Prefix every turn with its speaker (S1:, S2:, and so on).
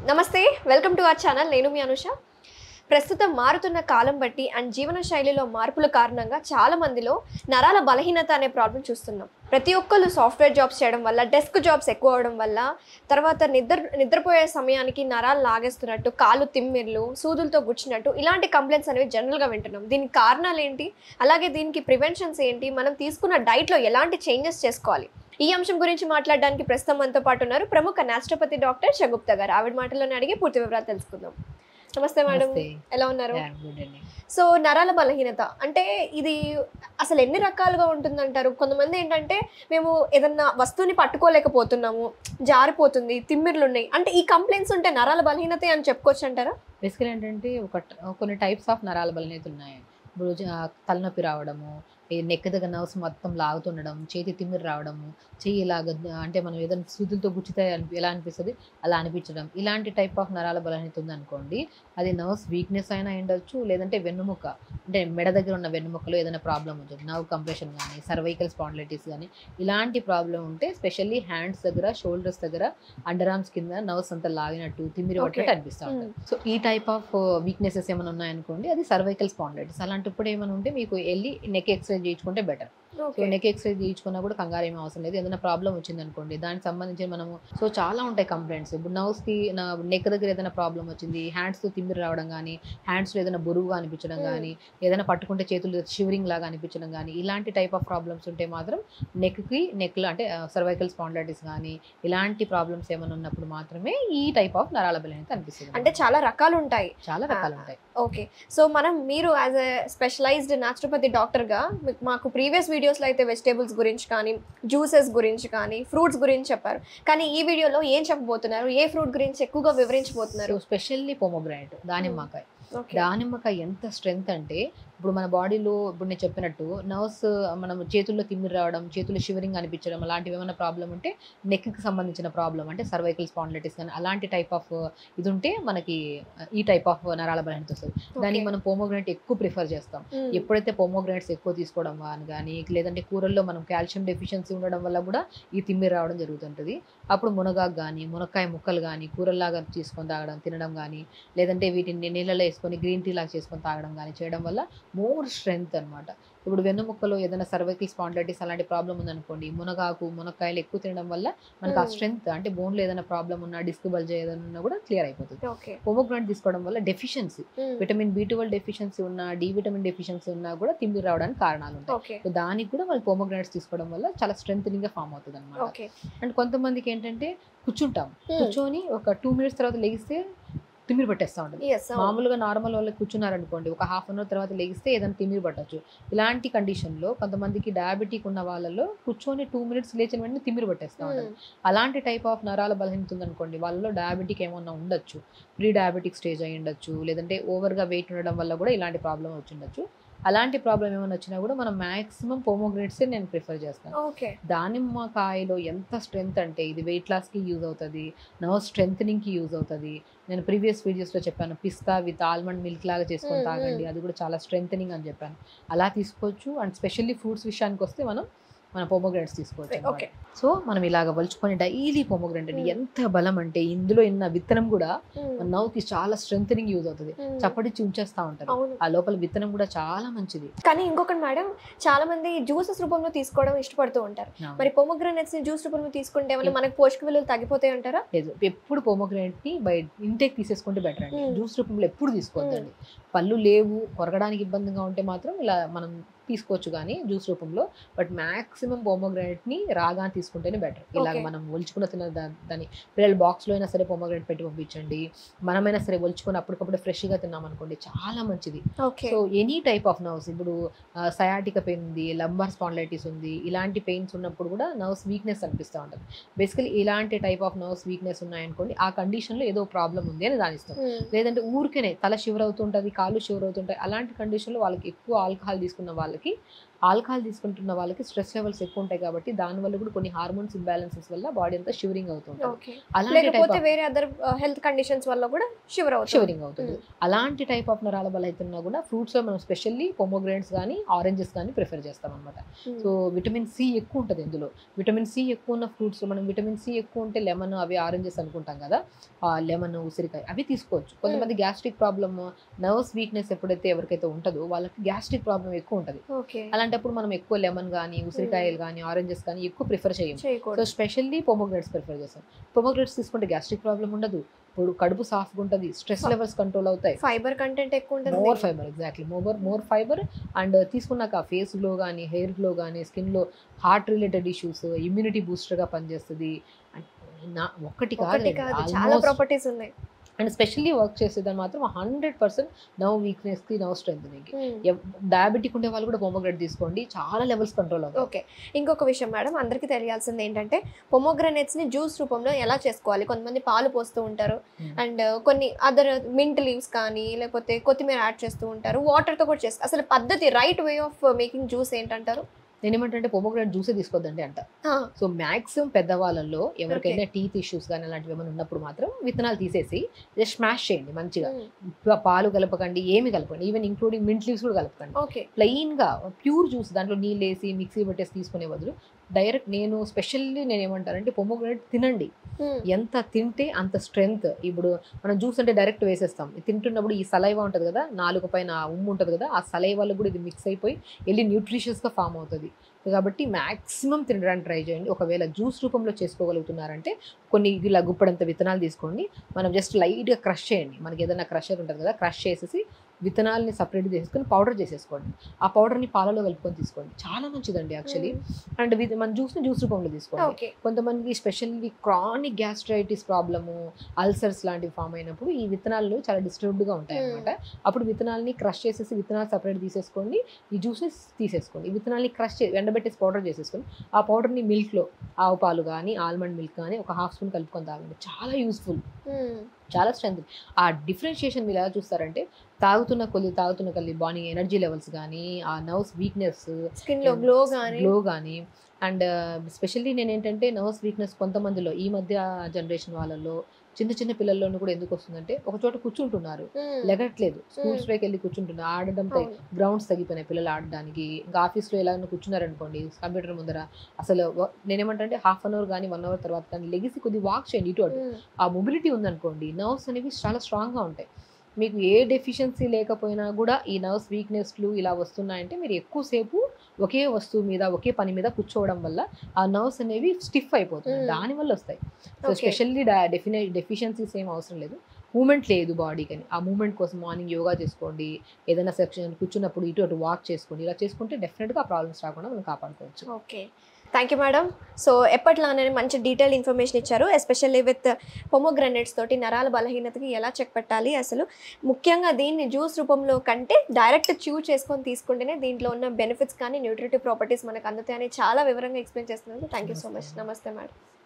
S1: నమస్తే welcome to our channel నేను మీ అనుష ప్రస్తుతం మారుతున్న కాలం బట్టి అండ్ జీవన శైలిలో మార్పుల కారణంగా చాలా మందిలో నరాల బలహీనత అనే ప్రాబ్లం చూస్తున్నాం ప్రతి ఒక్కళ్ళు సాఫ్ట్వేర్ జాబ్స్ చేయడం వల్ల డెస్క్ జాబ్స్ ఎక్కువ అవడం వల్ల తర్వాత నిద్ర నిద్రపోయే సమయానికి నరాలు లాగేస్తున్నట్టు కాళ్ళు తిమ్మిర్లు సూదులతో గుచ్చినట్టు ఇలాంటి కంప్లైంట్స్ అనేవి జనరల్గా వింటున్నాం దీనికి కారణాలు ఏంటి అలాగే దీనికి ప్రివెన్షన్స్ ఏంటి మనం తీసుకున్న డైట్లో ఎలాంటి చేంజెస్ చేసుకోవాలి ఈ అంశం గురించి మాట్లాడడానికి ప్రస్తుతం మనతో పాటు ఉన్నారు ప్రముఖ నాస్ట్రోపతి డాక్టర్ షగుప్తా గారు ఆవిడ మాటల్లోనే అడిగి పూర్తి వివరాలు తెలుసుకుందాం నమస్తే మేడం
S2: నమస్తే.
S1: ఎలా ఉన్నారు
S2: Yeah, good అండి.
S1: సో నరాల బలహీనత అంటే ఇది అసలు ఎన్ని రకాలుగా ఉంటుందంటారు కొంతమంది ఏంటంటే మేము ఏదన్నా వస్తువుని పట్టుకోలేకపోతున్నాము జారిపోతుంది తిమ్మిర్లు ఉన్నాయి అంటే ఈ కంప్లైంట్స్ ఉంటే నరాల బలహీనతే అని చెప్పుకోవచ్చు అంటారా
S2: బేసికల్ ఏంటంటే ఒక ట- కొన్ని టైప్స్ ఆఫ్ నరాల బలహీనత ఉన్నాయి ఇప్పుడు జ- తలనొప్పి రావడము ఈ నెక్ దగ్గర నర్వ్స్ మొత్తం లాగుతుండడం చేతి తిమ్మిరి రావడము చెయ్యి ఇలాగ అంటే మనం ఏదైనా సూదులతో గుచ్చితే అనిపి- ఎలా అనిపిస్తుంది అలా అనిపించడం ఇలాంటి టైప్ ఆఫ్ నరాల బలహీనత ఉందనుకోండి అది నర్వ్స్ వీక్నెస్ అయినా ఉండొచ్చు లేదంటే వెన్నుముక్క అంటే మెడ దగ్గర ఉన్న వెన్నుముక్కలో ఏదైనా ప్రాబ్లం ఉంటుంది నర్వ్ కంప్రెషన్ కానీ సర్వైకల్ స్పాండిలైటిస్ కానీ ఇలాంటి ప్రాబ్లం ఉంటే స్పెషల్లీ హ్యాండ్స్ దగ్గర షోల్డర్స్ దగ్గర అండర్ ఆర్మ్స్ కింద నర్వ్స్ అంతా లాగినట్టు తిమ్మిరి
S1: Okay.
S2: పట్టినట్టు అనిపిస్తూ ఉంటుంది సో ఈ టైప్ ఆఫ్ వీక్నెసెస్ ఏమైనా ఉన్నాయనుకోండి అది సర్వైకల్ స్పాండిలైటిస్ అలాంటప్పుడు ఏమైనా ఉంటే మీకు వెళ్ళి నెక్ ఎక్స్రే చేయించుకుంటే better so
S1: okay
S2: neck x-ray చేయించుకున్నా కూడా కంగారు ఏమీ అవసరం లేదు ఏదైనా ప్రాబ్లం వచ్చింది అనుకోండి దానికి సంబంధించి మనము సో చాలా ఉంటాయి కంప్లైంట్స్ ఇప్పుడు నర్వ్స్ కి నా నెక్ దగ్గర ఏదైనా ప్రాబ్లం వచ్చింది హ్యాండ్స్ తో తిమ్మిరి రావడం కానీ హ్యాండ్స్ లో ఏదైనా బరువుగా అనిపించడం
S1: Hmm.
S2: కానీ ఏదైనా పట్టుకుంటే చేతులు షివరింగ్ లాగా అనిపించడం కానీ ఇలాంటి టైప్ ఆఫ్ ప్రాబ్లమ్స్ ఉంటే మాత్రం నెక్ కి నెక్ లో అంటే సర్వైకల్ స్పాండిలైటిస్ కానీ ఇలాంటి ప్రాబ్లమ్స్ ఏమైనా ఉన్నప్పుడు మాత్రమే ఈ టైప్ ఆఫ్ నరాల బలహీనత అనిపిస్తుంది
S1: అంటే చాలా రకాలు ఉంటాయి
S2: చాలా రకాలు ఉంటాయి
S1: ఓకే సో మనం మీరు యాజ్ ఎ స్పెషలైజ్డ్ నాచురోపతి డాక్టర్గా మీకు మాకు ప్రీవియస్ వీడియోస్లో అయితే వెజిటేబుల్స్ గురించి కానీ జ్యూసెస్ గురించి కానీ ఫ్రూట్స్ గురించి చెప్పారు కానీ ఈ వీడియోలో ఏం చెప్పబోతున్నారు ఏ ఫ్రూట్ గురించి ఎక్కువగా వివరించబోతున్నారు
S2: సో స్పెషల్లీ పొమోగ్రానైట్ దానిమ్మకాయ
S1: ఓకే
S2: దానిమ్మకాయ ఎంత స్ట్రెంగ్త్ అంటే ఇప్పుడు మన బాడీలో ఇప్పుడు నేను చెప్పినట్టు నర్వ్స్ మనం చేతుల్లో తిమ్మిరి రావడం చేతుల్లో షివరింగ్ అనిపించడం అలాంటివి ఏమైనా ప్రాబ్లం ఉంటే నెక్కి సంబంధించిన ప్రాబ్లం అంటే సర్వైకల్ స్పాండిలైటిస్ కానీ అలాంటి టైప్ ఆఫ్ ఇది ఉంటే మనకి ఈ టైప్ ఆఫ్ నరాల బలహీనత వస్తుంది దానికి మనం పోమోగ్రానైట్ ఎక్కువ ప్రిఫర్ చేస్తాం ఎప్పుడైతే పోమోగ్రానైట్స్ ఎక్కువ తీసుకోవడం అని కానీ లేదంటే కూరల్లో మనం కాల్షియం డెఫిషియన్సీ ఉండడం వల్ల కూడా ఈ తిమ్మిరి రావడం జరుగుతుంటుంది అప్పుడు మునగాకు కానీ మునక్కాయ ముక్కలు కానీ కూరల్లాగా తీసుకొని తాగడం తినడం కానీ లేదంటే వీటిని నీళ్ళలో వేసుకొని గ్రీన్ టీ లాగా చేసుకొని తాగడం కానీ చేయడం వల్ల మోర్ స్ట్రెంగ్త్ అన్నమాట ఇప్పుడు వెన్నుముక్కలో ఏదైనా సర్వైకల్ స్పాండిలైటిస్ అలాంటి ప్రాబ్లం ఉందనుకోండి మునగాకు మునక్కాయలు ఎక్కువ తినడం వల్ల మనకు ఆ
S1: Hmm.
S2: స్ట్రెంగ్త్ అంటే బోన్లో ఏదైనా ప్రాబ్లం ఉన్నా డిస్క్ బల్జ్ ఏదైనా ఉన్నా కూడా క్లియర్ అయిపోతుంది
S1: ఓకే
S2: పోమోగ్రానైట్ తీసుకోవడం వల్ల deficiency vitamin B twelve deficiency ఉన్నా డి విటమిన్ డెఫిషియన్సీ ఉన్నా కూడా తిమ్మిరి రావడానికి కారణాలు ఉంటాయి
S1: ఓకే
S2: సో దానికి కూడా మనకి పోమోగ్రానైట్స్ తీసుకోవడం వల్ల చాలా స్ట్రెంగ్ గా ఫామ్ అవుతుంది అనమాట
S1: ఓకే
S2: అండ్ కొంతమందికి ఏంటంటే కూర్చుంటాం కూర్చొని ఒక టూ మినిట్స్ తర్వాత లెగిస్తే తిమ్మిరి పట్టేస్తా ఉంటుంది
S1: ఎస్
S2: మామూలుగా నార్మల్ వాళ్ళకి కూర్చున్నారనుకోండి ఒక హాఫ్ అన్ అవర్ తర్వాత లెగిస్తే ఏదైనా తిమ్మిరి పట్టచ్చు ఇలాంటి కండిషన్లో కొంతమందికి డయాబెటిక్ ఉన్న వాళ్ళలో కూర్చొని టూ మినిట్స్ లేచిన వెంటనే తిమ్మిరి పట్టేస్తా ఉంటుంది అలాంటి టైప్ ఆఫ్ నరాల బలహీనత ఉందనుకోండి వాళ్ళలో డయాబెటిక్ ఏమన్నా ఉండొచ్చు ప్రీ డయాబెటిక్ స్టేజ్ అయి ఉండొచ్చు లేదంటే ఓవర్గా వెయిట్ ఉండడం వల్ల కూడా ఇలాంటి ప్రాబ్లం వచ్చి ఉండొచ్చు అలాంటి ప్రాబ్లం ఏమైనా వచ్చినా కూడా మనం మాక్సిమం పోమోగ్రేట్సే నేను ప్రిఫర్ చేస్తాను
S1: ఓకే
S2: దానిమ్మకాయలో ఎంత స్ట్రెంగ్త్ అంటే ఇది వెయిట్ లాస్కి యూజ్ అవుతుంది నర్వ్ స్ట్రెంగ్ యూజ్ అవుతుంది నేను ప్రీవియస్ వీడియోస్లో చెప్పాను పిస్తా విత్ ఆల్మండ్ మిల్క్ లాగా చేసుకొని
S1: Mm,
S2: తాగండి అది కూడా చాలా స్ట్రెంగ్ అని చెప్పాను అలా తీసుకోవచ్చు అండ్ స్పెషల్లీ ఫ్రూట్స్ విషయానికి వస్తే మనం మన పోమోగ్రానైట్స్ తీసుకోవచ్చు అన్నమాట.
S1: ఓకే
S2: సో మనం ఇలాగ వలుచుకొని డైలీ పోమోగ్రానైట్
S1: Mm.
S2: ఎంత బలం అంటే ఇందులో ఉన్న విత్తనం కూడా మన నవ్వుకి చాలా స్ట్రెంగ్ యూజ్ అవుతుంది చప్పటిచ్చి ఉంచేస్తా ఉంటారు
S1: అవును
S2: ఆ లోపల విత్తనం కూడా చాలా మంచిది
S1: కానీ ఇంకొకటి మేడం చాలా మంది జ్యూసెస్ రూపంలో తీసుకోవడం ఇష్టపడుతూ ఉంటారు మరి పొమోగ్రానైట్స్ ని జ్యూస్ రూపంలో తీసుకుంటే ఏమైనా మనకు పోషక విలువలు తగ్గిపోతాయి అంటారా
S2: లేదు ఎప్పుడు pomegranate ని బై ఇంటేక్ తీసేసుకుంటే బెటర్ అండి
S1: Mm.
S2: జ్యూస్ రూపంలో ఎప్పుడు తీసుకోవద్దండి పళ్ళు లేవు కొరగడానికి ఇబ్బందిగా ఉంటే మాత్రం ఇలా మనం తీసుకోవచ్చు కానీ జ్యూస్ రూపంలో బట్ మాక్సిమం ని రాగా తీసుకుంటేనే బెటర్ ఇలాగ
S1: Okay.
S2: మనం ఒలుచుకున్న తిన్న దా- దాన్ని పిల్లలు బాక్స్లో అయినా సరే పొమోగ్రానైట్ పెట్టి పంపించండి మనమైనా సరే ఒలుచుకొని అప్పటికప్పుడు ఫ్రెష్గా తిన్నాం అనుకోండి చాలా మంచిది
S1: okay
S2: so any type of nerves ఇప్పుడు సయాటిక పెయిన్ ఉంది లంబార్ స్పాండిలైటిస్ ఉంది ఇలాంటి పెయిన్స్ ఉన్నప్పుడు కూడా నర్వ్స్ వీక్నెస్ అనిపిస్తూ ఉంటుంది బేసికలీ ఇలాంటి టైప్ ఆఫ్ నర్వ్స్ వీక్నెస్ ఉన్నాయనుకోండి ఆ కండిషన్లో ఏదో ప్రాబ్లం ఉంది అని దానిస్తాం లేదంటే ఊరికేనే తల షివర్ అవుతుంటుంది కాళ్ళు షివర్ అవుతుంటాయి అలాంటి కండిషన్లో వాళ్ళకి ఎక్కువ ఆల్కహాల్ తీసుకున్న వాళ్ళకి ఆల్కహాల్ తీసుకుంటున్న వాళ్ళకి స్ట్రెస్ లెవెల్స్ ఎక్కువ ఉంటాయి కాబట్టి దానివల్ల కూడా కొన్ని హార్మోన్స్ ఇంబ్యాలెన్సెస్ వల్ల బాడీ అంతా షివరింగ్ అవుతుంది
S1: ఓకే
S2: అలాంటి టైప్
S1: లేకపోతే వేరే అదర్ హెల్త్ కండిషన్స్ వల్ల కూడా షివర్ అవుతుంది
S2: షివరింగ్ అవుతుంది అలాంటి టైప్ ఆఫ్ నరాల బలహీనత కూడా ఫ్రూట్స్ లో మనం స్పెషల్లీ పొమోగ్రెనేట్స్ కానీ ఆరెంజెస్ కానీ ప్రిఫర్ చేస్తాం అనమాట సో విటమిన్ సి ఎక్కువ ఉంటుంది ఇందులో విటమిన్ సి ఎక్కువ ఉన్న ఫ్రూట్స్ మనం విటమిన్ సి ఎక్కువ ఉంటే లెమన్ అవి ఆరెంజెస్ అనుకుంటాం కదా లెమన్ ఉసిరికాయ అవి తీసుకోవచ్చు కొంతమంది గ్యాస్ట్రిక్ ప్రాబ్లమ్ నర్వ్స్ వీక్నెస్ ఎప్పుడైతే ఎవరికైతే ఉంటుందో వాళ్ళకి గ్యాస్ట్రిక్ ప్రాబ్లమ్ ఎక్కువ ఉంటుంది
S1: ఓకే
S2: అలాంటప్పుడు మనం ఎక్కువ లెమన్ కానీ ఉసిరికాయలు కానీ ఆరెంజెస్ కానీ ఎక్కువ ప్రిఫర్ చేయము సో
S1: చేయకూడదు
S2: స్పెషల్లీ పొమోగ్రెట్స్ ప్రిఫర్ చేస్తాం పొమోగ్రెట్స్ తీసుకుంటే గ్యాస్ట్రిక్ ప్రాబ్లం ఉండదు ఇప్పుడు కడుపు సాఫ్గా ఉంటుంది స్ట్రెస్ లెవెల్స్ కంట్రోల్ అవుతాయి
S1: ఫైబర్ కంటెంట్ ఎక్కువ ఉంటుంది
S2: more fibre exactly more more fibre and తీసుకున్నాక ఫేస్ గ్లో కానీ హెయిర్ గ్లో కానీ స్కిన్లో హార్ట్ రిలేటెడ్ ఇష్యూస్ ఇమ్యూనిటీ బూస్టర్గా పనిచేస్తుంది And నా ఒక్కటి
S1: ఒకటి కాదు చాలా
S2: కాదు
S1: ప్రాపర్టీస్ ఉన్నాయి
S2: అండ్ స్పెషల్లీ వర్క్ చేసేదాన్ని మాత్రం హండ్రెడ్ పర్సెంట్ నవ్ వీక్నెస్కి నవ్ స్ట్రెంగ్
S1: Hmm.
S2: డయాబెటిక్ ఉండే వాళ్ళు కూడా పొమోగ్రెట్ తీసుకోండి చాలా లెవెల్స్ కంట్రోల్ అవుతాయి
S1: ఓకే ఇంకొక విషయం మేడం అందరికీ తెలియాల్సింది ఏంటంటే పొమోగ్రనేట్స్ ని జ్యూస్ రూపంలో ఎలా చేసుకోవాలి కొంతమంది పాలు పోస్తూ ఉంటారు
S2: Hmm.
S1: అండ్ కొన్ని అదర్ మింట్ లీవ్స్ కానీ లేకపోతే కొత్తిమీర యాడ్ చేస్తూ ఉంటారు వాటర్ తో కూడా చేస్తారు అసలు పద్ధతి right way of making juice ఏంటంటారు
S2: నేను ఏమంటే పొమోగ్రెట్ జ్యూసే తీసుకోవద్దండి అంట సో మ్యాక్సిమం పెద్దవాళ్ళల్లో ఎవరికైనా టీత్ ఇష్యూస్ కానీ అలాంటివి ఏమైనా ఉన్నప్పుడు మాత్రం విత్తనాలు తీసేసి జస్ట్ స్మాష్ చేయండి మంచిగా ప- పాలు కలపకండి ఏమి కలపకండి ఈవెన్ ఇంక్లూడింగ్ మింట్ లీవ్స్ కూడా కలపకండి
S1: ఓకే
S2: ప్లెయిన్ గా ప్యూర్ జ్యూస్ దాంట్లో నీళ్ళు వేసి మిక్సీ పెట్టేసి తీసుకునే బదులు డైరెక్ట్ నేను స్పెషల్లీ నేను ఏమంటానంటే పొమోగ్రెనేట్ తినండి ఎంత తింటే అంత స్ట్రెంగ్త్ ఇప్పుడు మనం జ్యూస్ అంటే డైరెక్ట్ వేసేస్తాం తింటున్నప్పుడు ఈ సలైవా ఉంటుంది కదా నాలుగు పైన ఆ ఉమ్ము ఉంటుంది కదా ఆ సలైవాలో కూడా ఇది మిక్స్ అయిపోయి వెళ్ళి న్యూట్రిషియస్గా ఫామ్ అవుతుంది కాబట్టి మ్యాక్సిమం తినడానికి ట్రై చేయండి ఒకవేళ జ్యూస్ రూపంలో చేసుకోగలుగుతున్నారంటే కొన్ని ఇలా గుప్పడంత విత్తనాలు తీసుకోండి మనం జస్ట్ లైట్గా క్రష్ చేయండి మనకి ఏదైనా క్రషర్ ఉంటుంది కదా క్రష్ చేసేసి విత్తనాలని సపరేట్ చేసుకొని పౌడర్ చేసేసుకోండి ఆ పౌడర్ని పాలలో కలుపుకొని తీసుకోండి చాలా మంచిదండి యాక్చువల్లీ అండ్ విత్ మన జ్యూస్ని జ్యూస్ రూపంలో తీసుకోండి
S1: ఓకే
S2: కొంతమందికి specially chronic gastritis problem ulcers లాంటివి ఫామ్ అయినప్పుడు ఈ విత్తనాలు చాలా డిస్టర్బ్డ్గా ఉంటాయి అనమాట అప్పుడు విత్తనాలని క్రష్ చేసేసి విత్తనాలు సపరేట్ తీసేసుకోండి ఈ జ్యూస్ని తీసేసుకోండి ఈ విత్తనాలని క్రష్ చే ఎండబెట్టేసి పౌడర్ చేసేసుకొని ఆ పౌడర్ని మిల్క్లో ఆవు పాలు కానీ ఆల్మండ్ మిల్క్ కానీ ఒక హాఫ్ స్పూన్ కలుపుకొని తాగండి చాలా యూస్ఫుల్ చాలా స్ట్రెంత్ ఆ డిఫరెన్షియేషన్ మీరు ఎలా చూస్తారంటే తాగుతున్న కొద్ది తాగుతున్న కొద్ది బాడీ ఎనర్జీ లెవెల్స్ కానీ ఆ నర్వ్స్ వీక్నెస్
S1: స్కిన్ లో గ్లో కానీ
S2: గ్లో కానీ అండ్ స్పెషల్లీ నేను ఏంటంటే నర్వ్స్ వీక్నెస్ కొంతమందిలో ఈ మధ్య జనరేషన్ వాళ్ళలో చిన్న చిన్న పిల్లల్లోనూ కూడా ఎందుకు వస్తుందంటే ఒక చోట కూర్చుంటున్నారు లెగట్లేదు స్కూల్స్ లోకి వెళ్ళి కూర్చుంటున్నారు ఆడడం తగ్గి- గ్రౌండ్స్ తగ్గిపోయినాయి పిల్లలు ఆడడానికి ఇంకా ఆఫీస్లో ఎలాగైనా కూర్చున్నారనుకోండి కంప్యూటర్ ముందర అసలు వ- నేనేమంటే హాఫ్ అన్ అవర్ కానీ వన్ అవర్ తర్వాత కానీ లెగిసి కొద్ది వాక్ చేయండి ఇటు అటు ఆ మొబిలిటీ ఉందనుకోండి నర్వ్స్ అనేవి చాలా స్ట్రాంగ్గా ఉంటాయి మీకు ఏ డెఫిషియన్సీ లేకపోయినా కూడా ఈ నర్వ్స్ వీక్నెస్లు ఇలా వస్తున్నాయంటే మీరు ఎక్కువసేపు ఒకే వస్తువు మీద ఒకే పని మీద కూర్చోవడం వల్ల ఆ నర్వ్స్ అనేవి స్టిఫ్ అయిపోతుంది
S1: Hmm.
S2: దానివల్ల వస్తాయి సో
S1: Okay.
S2: స్పెషల్లీ డెఫినె డెఫిషియన్సీస్ ఏం అవసరం లేదు మూమెంట్ లేదు బాడీకి అని ఆ మూమెంట్ కోసం మార్నింగ్ యోగా చేసుకోండి ఏదైనా సెక్షన్ కూర్చున్నప్పుడు ఇటు అటు వాక్ చేసుకోండి ఇలా చేసుకుంటే డెఫినెట్గా ఆ ప్రాబ్లమ్స్ రాకుండా మనం కాపాడుకోవచ్చు
S1: okay thank you madam so ఎప్పట్లానే మంచి డీటెయిల్ ఇన్ఫర్మేషన్ ఇచ్చారు ఎస్పెషల్లీ విత్ పొమోగ్రనేట్స్ తోటి నరాల బలహీనతకి ఎలా చెక్ పెట్టాలి అసలు ముఖ్యంగా దీన్ని జ్యూస్ రూపంలో కంటే డైరెక్ట్ చూ చేసుకొని తీసుకుంటేనే దీంట్లో ఉన్న బెనిఫిట్స్ కానీ న్యూట్రిటివ్ ప్రాపర్టీస్ మనకు అందుతాయని చాలా వివరంగా ఎక్స్ప్లెయిన్ చేస్తున్నందుకు థ్యాంక్ యూ సో మచ్ నమస్తే మేడం